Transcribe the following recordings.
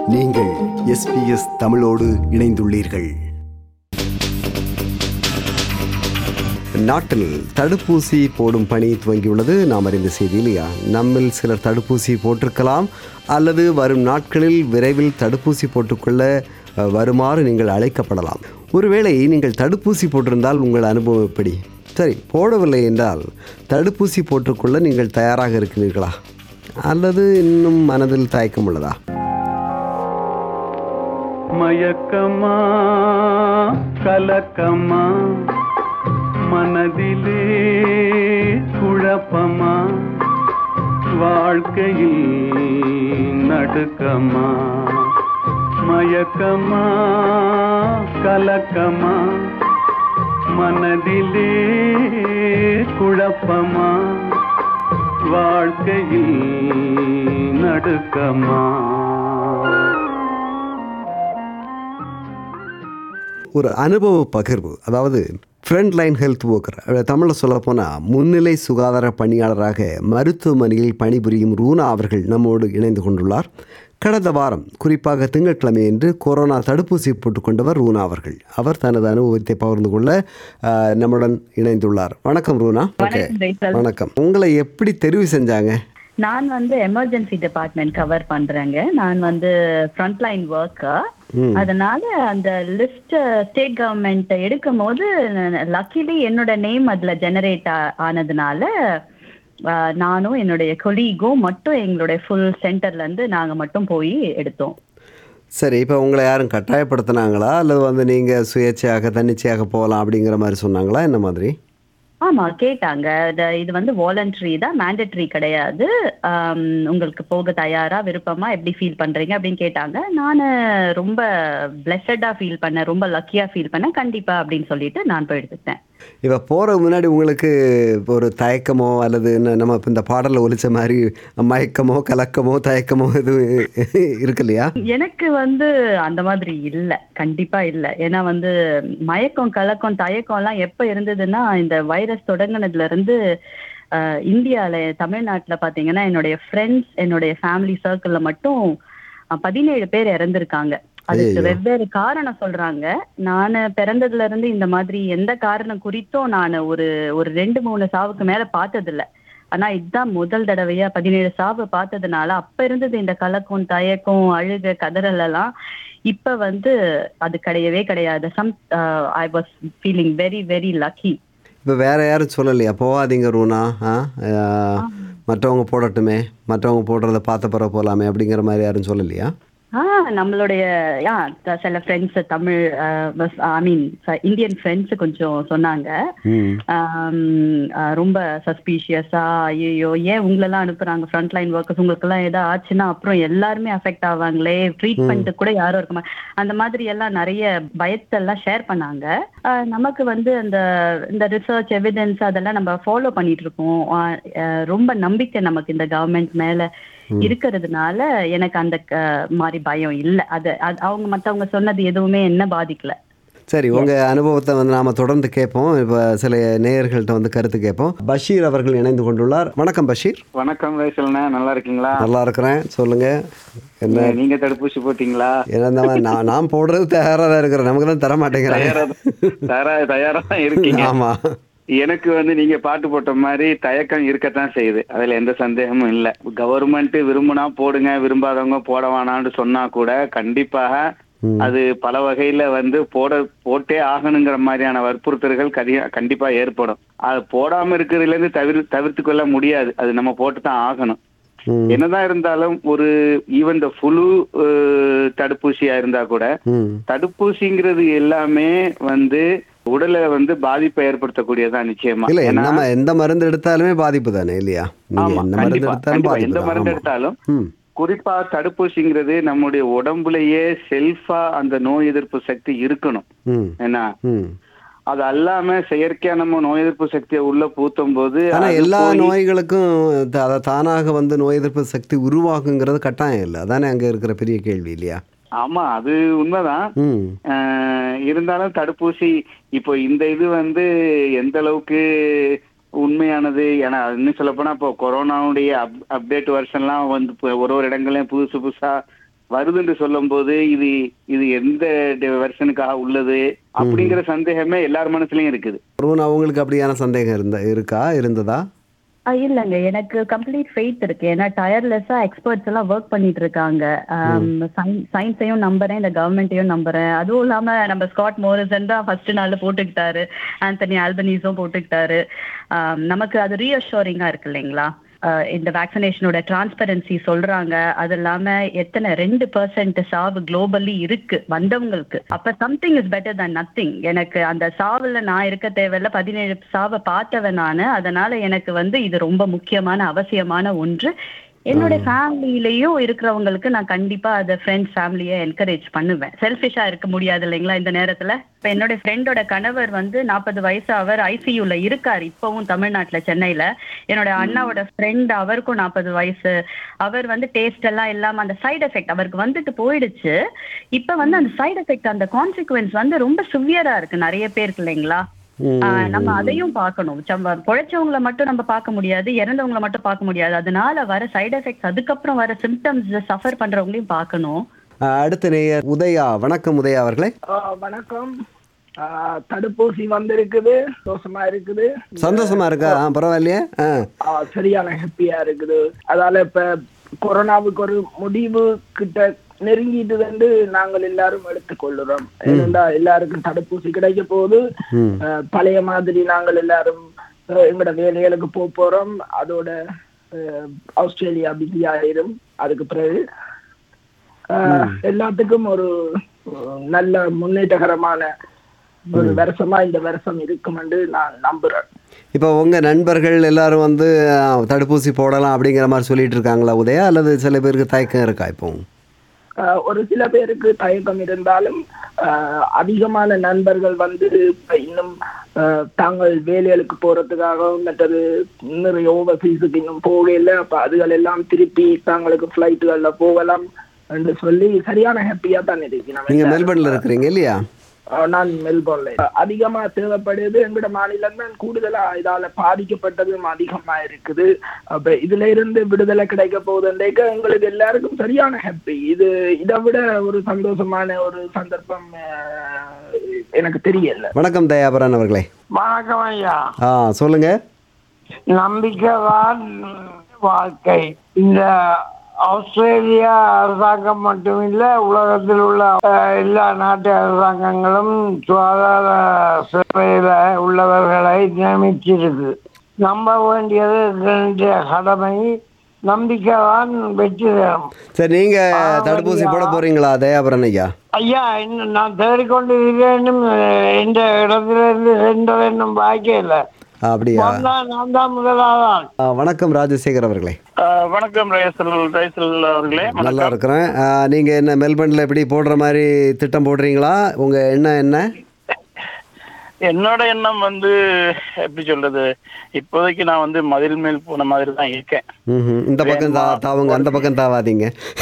நீங்கள் எஸ்பிஎஸ் தமிழோடு இணைந்துள்ளீர்கள் நாட்டில் தடுப்பூசி போடும் பணி துவங்கியுள்ளது நாம் அறிந்த செய்தி இல்லையா நம்மில் சிலர் தடுப்பூசி போட்டிருக்கலாம் அல்லது வரும் நாட்களில் விரைவில் தடுப்பூசி போட்டுக்கொள்ள அஹ், வருமாறு நீங்கள் அழைக்கப்படலாம் ஒருவேளை நீங்கள் தடுப்பூசி போட்டிருந்தால் உங்கள் அனுபவம் எப்படி சரி போடவில்லை என்றால் தடுப்பூசி போட்டுக்கொள்ள நீங்கள் தயாராக இருக்கிறீர்களா அல்லது இன்னும் மனதில் தயக்கம் உள்ளதா மயக்கமா கலக்கமா மனதிலே குழப்பமா வாழ்க்கையில் நடுக்கமா மயக்கமா கலக்கமா மனதிலே குழப்பமா வாழ்க்கையில் நடுக்கமா ஒரு அனுபவ பகிர்வு அதாவது ஃப்ரண்ட் லைன் ஹெல்த் ஒர்க்கர் தமிழில் சொல்ல போனால் முன்னிலை சுகாதார பணியாளராக மருத்துவமனையில் பணிபுரியும் ரூனா அவர்கள் நம்மோடு இணைந்து கொண்டுள்ளார் கடந்த வாரம் குறிப்பாக திங்கட்கிழமை என்று கொரோனா தடுப்பூசி போட்டுக்கொண்டவர் ரூனா அவர்கள் அவர் தனது அனுபவத்தை பகிர்ந்து கொள்ள அஹ், நம்முடன் இணைந்துள்ளார் வணக்கம் ரூனா ஓகே வணக்கம் ரைசல். வணக்கம் உங்களை எப்படி தெரிவு செஞ்சாங்க நான் வந்து எமர்ஜென்சி டிபார்ட்மெண்ட் கவர் பண்றேங்க நான் வந்து ஃப்ரண்ட்லைன் ஒர்க்கர் அதனால அந்த லிஸ்ட் ஸ்டேட் கவர்மெண்ட் எடுக்கும் போது லக்கிலி என்னோட நேம் அதுல ஜெனரேட் ஆனதுனால அஹ், நானும் என்னுடைய கொலீகும் மட்டும் எங்களுடைய ஃபுல் சென்டர்ல இருந்து நாங்க மட்டும் போய் எடுத்தோம் சரி இப்போ உங்களை யாரும் கட்டாயப்படுத்தினாங்களா அல்லது வந்து நீங்கள் சுயேட்சையாக தன்னிச்சையாக போகலாம் அப்படிங்கிற மாதிரி சொன்னாங்களா என்ன மாதிரி ஆமா கேட்டாங்க இது- இது வந்து வாலண்டரி தான் மேண்டட்ரி கிடையாது ஆம், உங்களுக்கு போக தயாரா விருப்பமா எப்படி ஃபீல் பண்றீங்க அப்படின்னு கேட்டாங்க நான் ரொம்ப பிளெஸடா ஃபீல் பண்ணேன் ரொம்ப லக்கியா ஃபீல் பண்ணேன் கண்டிப்பா அப்படின்னு சொல்லிட்டு நான் போய் எடுத்துக்கிட்டேன் இப்போ போகிற முன்னாடி உங்களுக்கு ஒரு தயக்கமோ அல்லது என்ன நம்ம இப்போ இந்த பாடலில் ஒலிச்ச மாதிரி மயக்கமோ கலக்கமோ தயக்கமோ எதுவும் இருக்கு இல்லையா எனக்கு வந்து அந்த மாதிரி இல்ல கண்டிப்பா இல்ல ஏன்னா வந்து மயக்கம் கலக்கம் தயக்கம் எல்லாம் எப்ப இருந்ததுன்னா இந்த வைரஸ் தொடங்குனதுல இருந்து அஹ், இந்தியால தமிழ்நாட்டுல பாத்தீங்கன்னா என்னுடைய ஃப்ரெண்ட்ஸ் என்னுடைய ஃபேமிலி சர்க்கிள்ல மட்டும் அஹ், பதினேழு பேர் இறந்திருக்காங்க அதுக்கு ஐயையோ. வெவ்வேறு காரணம் சொல்றாங்க நான் பிறந்ததுல இருந்து இந்த மாதிரி எந்த காரணம் குறித்தும் நான் ஒரு ஒரு ரெண்டு மூணு சாவுக்கு மேல பார்த்தது இல்ல ஆனா இதுதான் முதல் தடவையா பதினேழு சாவு பார்த்ததுனால அப்ப இருந்தது இந்த கலக்கம் தயக்கம் அழுக கதறல் எல்லாம் இப்ப வந்து அது கிடையவே கிடையாது some I was feeling very very lucky இப்போ வேற யாரும் சொல்லலையா போகாதீங்க ரூனா ஆ ஆ, மற்றவங்க போடட்டுமே மற்றவங்க போடுறத பார்த்த பிறகு போகலாமே அப்படிங்கிற மாதிரி யாரும் சொல்லலையா ஆ நம்மளுடைய யா த- சில friends Tamil I mean Indian friends கொஞ்சம் சொன்னாங்க ம் ஆம், ஆ, ரொம்ப சஸ்பீஷியஸா ஐயோ ஏன் உங்களெல்லாம் அனுப்புறாங்க ஃப்ரண்ட் லைன் ஒர்க்கர்ஸ் உங்களுக்கெல்லாம் ஏதாவது ஆச்சுன்னா அப்புறம் எல்லாருமே அஃபெக்ட் ஆவாங்களே ட்ரீட்மெண்ட் கூட யாரும் இருக்க மா- அந்த மாதிரி எல்லாம் நிறைய பயத்தெல்லாம் ஷேர் பண்ணாங்க ஆ, நமக்கு வந்து அந்த இந்த ரிசர்ச் எவிடன்ஸ் அதெல்லாம் நம்ம ஃபாலோ பண்ணிட்டு இருக்கோம் ஆ, ஆ, ரொம்ப நம்பிக்கை நமக்கு இந்த கவர்மெண்ட் மேல இருக்கிறதுனால எனக்கு அந்த க- மாதிரி பயம் இல்ல அது அது- அவங்க மத்தவங்க சொன்னது எதுவுமே என்ன பாதிக்கல சரி உங்கள் அனுபவத்தை வந்து நாம் தொடர்ந்து கேட்போம் இப்போ சில நேயர்கள்ட்ட வந்து கருத்து கேட்போம் பஷீர் அவர்கள் இணைந்து கொண்டுள்ளார் வணக்கம் பஷீர் வணக்கம் ரைசல்ண்ணே நல்லா இருக்கீங்களா நல்லா இருக்கிறேன் சொல்லுங்கள் என்ன நீங்க தடுப்பூசி போட்டீங்களா என்ன நான் நான் போடுறது தயாராக தான் இருக்கிறேன் நமக்கு தான் தர மாட்டேங்கிறாங்க தயாரா தயாரா தயாரா தான் இருக்கீங்க ஆமா எனக்கு வந்து நீங்க பாட்டு போட்ட மாதிரி தயக்கம் இருக்கத்தான் செய்யுது அதுல எந்த சந்தேகமும் இல்ல கவர்மெண்ட் விரும்புனா போடுங்க விரும்பாதவங்க போட வேணாம்னு சொன்னா கூட கண்டிப்பாக அது பல வகையில வந்து போட போட்டே ஆகணுங்கிற மாதிரியான வற்புறுத்தல்கள் கதி- கண்டிப்பா ஏற்படும் அது போடாம இருக்கிறதுல இருந்து தவிர தவிர்த்து கொள்ள முடியாது அது நம்ம போட்டு தான் ஆகணும் ம் என்னதான் இருந்தாலும் ஒரு ஈவன் இந்த புழு தடுப்பூசியா இருந்தா கூட ம் தடுப்பூசிங்கிறது எல்லாமே வந்து உடலை வந்து பாதிப்பை ஏற்படுத்தக்கூடியதான் நிச்சயமா இல்ல ஏன்னா- நம்ம எந்த மருந்து எடுத்தாலுமே பாதிப்பு தானே இல்லையா நீங்க ஆமா எந்த மருந்து கண்டிப்பா எடுத்தாலும் கண்டிப்பா பாதிப்பு எந்த தான் மருந்து ஆமா. எடுத்தாலும் ம் குறிப்பா தடுப்பூசிங்கிறது நம்முடைய உடம்புலயே செல்ஃபா அந்த நோய் எதிர்ப்பு சக்தி இருக்கணும் ம் ஏன்னா ம் அது அல்லாம செயற்கையா நம்ம நோய் எதிர்ப்பு சக்தியை உள்ள பூத்தும் போது ஆனா அது எல்லா போய்- நோய்களுக்கும் த- அதை தானாக வந்து நோய் எதிர்ப்பு சக்தி உருவாக்குங்கிறது கட்டாயம் இல்லை அதானே அங்க இருக்கிற பெரிய கேள்வி இல்லையா ஆமா அது உண்மைதான் ம் ஆஹ் இருந்தாலும் தடுப்பூசி இப்போ இந்த இது வந்து எந்த அளவுக்கு உண்மையானது ஏன்னா இன்னும் சொல்ல போனா இப்போ கொரோனாவுடைய அப் அப்டேட் வருஷன்லாம் வந்து இப்போ ஒரு ஒரு இடங்களையும் புதுசு புதுசா வருதுன்னு சொல்லும் போது இது இது எந்த வெர்ஷனுக்காக உள்ளது அப்படிங்கிற சந்தேகமே எல்லார் மனசுலயும் இருக்குது அருண் அவங்களுக்கு அப்படியான சந்தேகம் இருந்த இருக்கா இருந்ததா அஹ் இல்லைங்க எனக்கு கம்ப்ளீட் ஃபெய்த் இருக்கு ஏன்னா டயர்லெஸ்ஸா எக்ஸ்பர்ட்ஸ் எல்லாம் ஒர்க் பண்ணிட்டு இருக்காங்க சயின்ஸையும் நம்புறேன் இந்த கவர்மெண்ட்டையும் நம்புறேன் அதுவும் இல்லாம நம்ம ஸ்காட் மோரிசன் தான் ஃபர்ஸ்ட் நாள்ல போட்டுக்கிட்டாரு ஆந்தனி ஆல்பனீஸும் போட்டுக்கிட்டாரு ஆம், நமக்கு அது ரீஅஷோரிங்கா இருக்கு இல்லைங்களா அஹ் இந்த வேக்சினேஷனோட டிரான்ஸ்பரன்சி சொல்றாங்க அது இல்லாம எத்தனை ரெண்டு பர்சன்ட் சாவு குளோபலி இருக்கு வந்தவங்களுக்கு அப்ப something is better than nothing எனக்கு அந்த சாவுல நான் இருக்க தேவையில்ல பதினேழு சாவை பார்த்தவன் நானு அதனால எனக்கு வந்து இது ரொம்ப முக்கியமான அவசியமான ஒன்று என்னோட ஃபேமிலியிலயும் இருக்கிறவங்களுக்கு நான் கண்டிப்பா அதை ஃப்ரெண்ட்ஸ் ஃபேமிலியை என்கரேஜ் பண்ணுவேன் செல்ஃபிஷா இருக்க முடியாது இல்லைங்களா இந்த நேரத்துல இப்ப என்னோட ஃப்ரெண்டோட கணவர் வந்து நாற்பது வயசு அவர் ஐசியூல இருக்காரு இப்பவும் தமிழ்நாட்டுல சென்னையில என்னோட அண்ணாவோட ஃப்ரெண்ட் அவருக்கும் நாற்பது வயசு அவர் வந்து டேஸ்ட் எல்லாம் இல்லாம அந்த சைடு எஃபெக்ட் அவருக்கு வந்துட்டு போயிடுச்சு இப்ப வந்து அந்த சைடு எஃபெக்ட் அந்த கான்சிக்வன்ஸ் வந்து ரொம்ப சிவியரா இருக்கு நிறைய பேருக்கு இல்லைங்களா ம், ஆஹ் நம்ம அதையும் பார்க்கணும் சம்ப- பொழைச்சவங்கள மட்டும் நம்ம பார்க்க முடியாது இறந்தவங்கள மட்டும் பார்க்க முடியாது அதனால வர சைடு எஃபெக்ட்ஸ் அதுக்கப்புறம் வர சிம்டம்ஸ் சஃபர் பண்றவங்களையும் பார்க்கணும் அஹ், அடுத்த நேயர் உதயா வணக்கம் உதயா அவர்களே ஆ, வணக்கம் ஆ, தடுப்பூசி வந்திருக்குது சந்தோஷமா இருக்குது சந்தோஷமா இருக்கா ஆ, பரவாயில்லையே ஆ ஆ, சரியான ஹாப்பியா இருக்குது அதால இப்ப கொரோனாவுக்கு ஒரு முடிவு கிட்ட நெருங்கிட்டு வந்து நாங்கள் எல்லாரும் எடுத்துக்கொள்ளுறோம் ஏனென்றா எல்லாருக்கும் தடுப்பூசி கிடைக்க போகுது ம். ஆ, பழைய மாதிரி நாங்கள் எல்லாரும் ஆ, எங்களோட வேலைகளுக்கு போக போறோம் அதோட ஆ, ஆஸ்திரேலியா பிஸி ஆயிரும் அதுக்கு பிறகு ஆ, எல்லாத்துக்கும் ஒரு ஆ, நல்ல முன்னேற்றகரமான ஒரு வருஷமா இந்த வருஷம் இருக்கும் என்று நான் நம்புறேன் இப்போ உங்கள் நண்பர்கள் எல்லாரும் வந்து ஆ, தடுப்பூசி போடலாம் அப்படிங்கிற மாதிரி சொல்லிட்டு இருக்காங்களா உதயா அல்லது சில பேருக்கு தயக்கம் இருக்கா இப்போ ஆஹ் ஒரு சில பேருக்கு தயக்கம் இருந்தாலும் ஆஹ் அதிகமான நண்பர்கள் வந்து இப்ப இன்னும் ஆஹ் தாங்கள் வேலைகளுக்கு போறதுக்காக மற்றது நிறைய ஓவர்சீஸுக்கு இன்னும் போகல அப்ப அதுகள் எல்லாம் திருப்பி தாங்களுக்கு ஃபிளைட்டுகள்ல போகலாம் என்று சொல்லி சரியான ஹாப்பியா தான் இருக்கு நம்ம நீங்கள் மெல்பர்னில் இருக்கிறீங்க இல்லையா ஆஹ் நான் மெல்போர்ன்ல ஆஹ் அதிகமா தேவைப்படுது எங்கட மாநிலம் தான் கூடுதலா இதால பாதிக்கப்பட்டதும் அதிகமா இருக்குது அப்ப இதுல இருந்து விடுதலை கிடைக்க போகுதுன்றேக்க எங்களுக்கு எல்லாருக்கும் சரியான ஹாப்பி இது இதை விட ஒரு சந்தோஷமான ஒரு சந்தர்ப்பம் ஆஹ் எனக்கு தெரியல வணக்கம் தயாபரன் அவர்களே வணக்கம் ஐயா ஆ சொல்லுங்கள் நம்பிக்கைதான் வாழ்க்கை இந்த ஆஸ்திரேலியா அரசாங்கம் மட்டுமில்ல உலகத்தில் உள்ள அஹ், எல்லா நாட்டு அரசாங்கங்களும் சுகாதார சேவையில உள்ளவர்களை நியமிச்சிருக்கு நம்ப வேண்டியது எங்களுடைய கடமை நம்பிக்கை தான் வெற்றி தரும் சரி நீங்கள் தடுப்பூசி போட போகிறீங்களா தயாபரன் ஐயா ஐயா இன்னும் நான் தேடிக்கொண்டு இருக்கிறேன் இந்த இடத்துல இருந்து சென்றது இன்னும் பாக்கியம் இல்லை அப்படியா நான் தான் நான் தான் முதலாதான் ஆ, வணக்கம் ராஜசேகர் அவர்களே ஆஹ் வணக்கம் ரேசல் ரேசல் அவர்களே நல்லா இருக்கிறேன் ஆ, நீங்க என்ன மெல்பர்னில் எப்படி போடுற மாதிரி திட்டம் போடுறீங்களா உங்க எண்ணம் என்ன என்னோட எண்ணம் வந்து எப்படி சொல்றது இப்போதைக்கு நான் வந்து மதில் மேல் போன மாதிரி தான் இருக்கேன் ம்ஹும். இந்த பக்கம் தா தாவுங்க அந்த பக்கம் தாவாதீங்க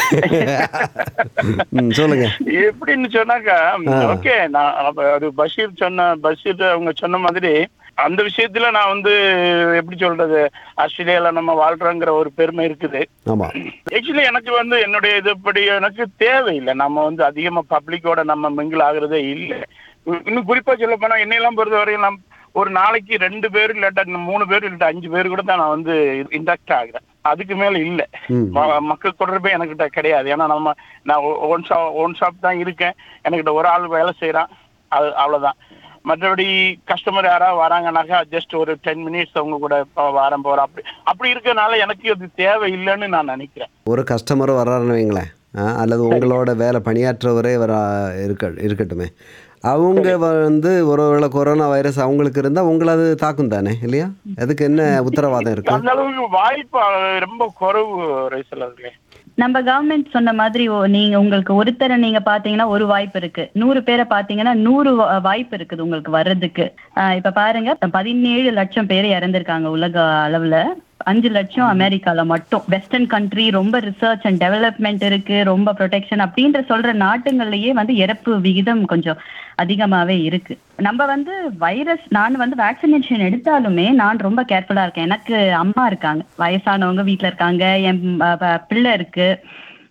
ம், சொல்லுங்க எப்படின்னு சொன்னாக்கா ஓகே நான் அப்ப அது பஷீர் சொன்ன பஷீர் அவங்க சொன்ன மாதிரி அந்த விஷயத்துல நான் வந்து எப்படி சொல்றது ஆஸ்திரேலியால நம்ம வாழ்றோங்கிற ஒரு பெருமை இருக்குது ஆமா ஆக்சுவலி எனக்கு வந்து என்னுடைய இதுபடி எனக்கு தேவையில்லை நம்ம வந்து அதிகமா பப்ளிக்கோட நம்ம மிங்கிள் ஆகுறதே இல்லை இன்னும் குறிப்பா சொல்ல போனா என்னையெல்லாம் பொறுத்த வரையும் நான் ஒரு நாளைக்கு ரெண்டு பேர் இல்லாட்டா இன்னும் மூணு பேர் இல்லாட்டா அஞ்சு பேர் கூட தான் நான் வந்து இன்டாக்ட் ஆகுறேன் அதுக்கு மேல இல்ல ம். ம- மக்கள் தொடர்பே எனக்கிட்ட கிடையாது ஏன்னா நம்ம நான் ஓன் ஷாப் ஓன் ஷாப் தான் இருக்கேன் எனக்கிட்ட ஒரு ஆள் வேலை செய்யறான் அது அவ்வளவுதான் மற்றபடி கஸ்டமர் யாராவது வராங்கனாக்கா ஜஸ்ட் ஒரு டென் மினிட்ஸ் அவங்க கூட இப்ப வாரம் போறோம் அப்படி அப்படி இருக்கனால எனக்கு அது தேவை இல்லைன்னு நான் நினைக்கிறேன் ஒரு கஸ்டமர் வர்றாருன்னு வைங்களேன் ஆ, அல்லது உங்களோட வேலை பணியாற்றவரே வர இருக்க இருக்கட்டுமே அவங்க வந்து ஒருவேளை கொரோனா வைரஸ் அவங்களுக்கு இருந்தால் உங்களை அது தாக்கும் தானே இல்லையா அதுக்கு என்ன உத்தரவாதம் இருக்கு அந்த அளவுக்கு வாய்ப்பு அஹ், ரொம்ப குறைவு ரைசல் அவர்களே நம்ம கவர்மெண்ட் சொன்ன மாதிரி ஓ- நீங்க உங்களுக்கு ஒருத்தரை நீங்க பாத்தீங்கன்னா ஒரு வாய்ப்பு இருக்கு நூறு பேரை பாத்தீங்கன்னா நூறு வா- வாய்ப்பு இருக்குது உங்களுக்கு வர்றதுக்கு ஆஹ் இப்ப பாருங்க பதினேழு லட்சம் பேர் இறந்திருக்காங்க உலக அளவுல அஞ்சு லட்சம் அமெரிக்கால மட்டும் வெஸ்டர்ன் கண்ட்ரி ரொம்ப ரிசர்ச் அண்ட் டெவலப்மெண்ட் இருக்கு ரொம்ப ப்ரொடெக்ஷன் அப்படின்ற சொல்ற நாட்டுங்கள்லயே வந்து இறப்பு விகிதம் கொஞ்சம் அதிகமாவே இருக்கு நம்ம வந்து வைரஸ் நான் வந்து வேக்சினேஷன் எடுத்தாலுமே நான் ரொம்ப கேர்ஃபுல்லா இருக்கேன் எனக்கு அம்மா இருக்காங்க வயசானவங்க வீட்ல இருக்காங்க என் ப- ப- பிள்ளை இருக்கு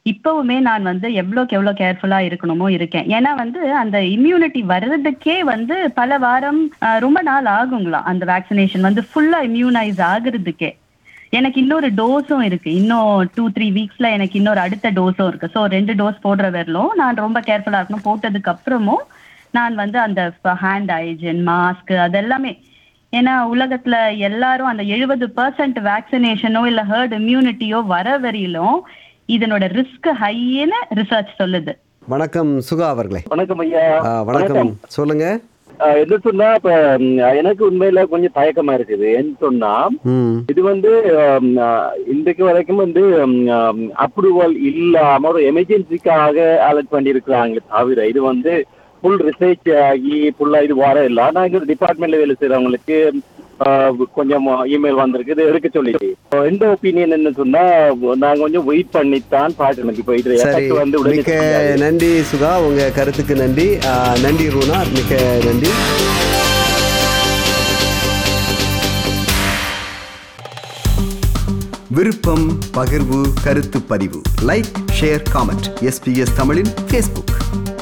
இப்பவுமே நான் வந்து எவ்வளோக்கு எவ்வளோ கேர்ஃபுல்லா இருக்கணுமோ இருக்கேன் ஏன்னா வந்து அந்த இம்யூனிட்டி வர்றதுக்கே வந்து பல வாரம் ஆஹ், ரொம்ப நாள் ஆகுங்களாம் அந்த வேக்சினேஷன் வந்து ஃபுல்லா இம்யூனைஸ் ஆகுறதுக்கே எனக்கு இன்னொரு டோஸும் இருக்கு இன்னும் டூ த்ரீ வீக்ஸ்ல எனக்கு இன்னொரு அடுத்த டோஸும் இருக்கு ஸோ ரெண்டு டோஸ் போடுற வரலும் நான் ரொம்ப கேர்ஃபுல்லா இருக்கணும் போட்டதுக்கு அப்புறமும் நான் வந்து அந்த ஹேண்ட் ஹைஜின் மாஸ்க் அதெல்லாமே ஏன்னா உலகத்துல எல்லாரும் அந்த எழுபது பர்சன்ட் வேக்சினேஷனோ இல்ல ஹர்ட் இம்யூனிட்டியோ வர வரையிலும் இதனோட ரிஸ்க் ஹைன்னு ரிசர்ச் சொல்லுது வணக்கம் சுகா அவர்களே வணக்கம் ஐயா ஆ, வணக்கம் சொல்லுங்க ஆஹ் என்ன சொன்னா இப்ப ம், எனக்கு உண்மையில கொஞ்சம் தயக்கமா இருக்குது ஏன்னு சொன்னா ம் இது வந்து ஆம், ஆஹ், இன்றைக்கு வரைக்கும் வந்து அப்ரூவல் இல்லாம ஒரு எமர்ஜென்சிக்காக அலர்ட் பண்ணியிருக்கிறாங்க தவிர இது வந்து ஃபுல் ரிசர்ச் ஆகி ஃபுல்லா இது வர இல்லை நான் இங்க டிபார்ட்மெண்ட்ல வேலை செய்யறவங்களுக்கு ஆஹ், கொஞ்சம் இமெயில் வந்திருக்கு இது எடுக்க சொல்லிட்டு இப்போ எந்த ஒப்பீனியன் என்ன சொன்னா நாங்க கொஞ்சம் வெயிட் பண்ணித்தான் பார்க்கணும் இப்போ இது சரி effect வந்து உடனே மிக்க தெரியாது. நன்றி சுகா உங்க கருத்துக்கு நன்றி ஆ, நன்றி ரூனா மிக்க நன்றி விருப்பம் பகிர்வு கருத்து பதிவு லைக் ஷேர் காமெண்ட் எஸ்பிஎஸ் தமிழின் ஃபேஸ்புக்